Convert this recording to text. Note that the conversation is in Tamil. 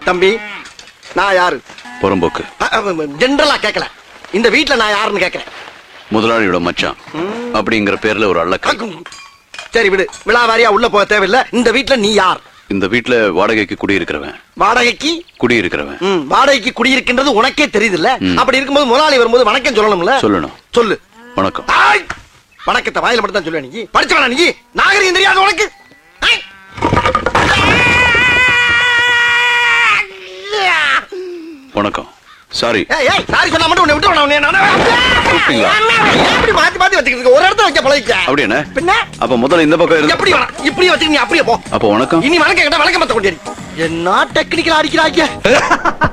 தம்பி நான் யாரு புறம்போக்கு ஜென்ரலா கேட்கல இந்த வீட்ல நான் யாருன்னு கேட்கறேன் முதலாளியோட மச்சான் அப்படிங்கிற பேர்ல ஒரு அள்ளக்கா சரி விடு விழாவாரியா உள்ள போக தேவையில்ல இந்த வீட்ல நீ யார் இந்த வீட்ல வாடகைக்கு குடியிருக்கிறவன் வாடகைக்கு குடியிருக்கிறவன் ம், வாடகைக்கு குடியிருக்கின்றது உனக்கே தெரியுதுல்ல ம். அப்படி இருக்கும்போது முதலாளி வரும்போது வணக்கம் சொல்லணும்ல சொல்லணும் சொல்லு வணக்கம் ஆய்! வணக்கத்தை வாயில மட்டும் தான் சொல்லுவேன் நீ படிச்சவனா நீ நாகரிகம் தெரியாது உனக்கு ஆய்! வணக்கம் சாரி ஏய், ஏய், சாரி சொன்னா மட்டும் உன்னை விட்டுருவேனா உன்னை நானு? கூப்பிட்டீங்களா? எப்படி மாத்தி மாத்தி வச்சுக்கிட்டு இருக்க? ஒரு இடத்துல வைக்க பழகிக்க அப்படி என்ன பின்ன அப்ப முதல்ல இந்த பக்கம் இருந்து எப்படி வேணாம் இப்படியே வச்சுக்க நீ அப்படியே போ அப்ப வணக்கம் இனி வணக்கம் கேட்டா வணக்கம் மத்த கொண்டேரி என்ன டெக்னிக்கலா அடிக்கிறாங்க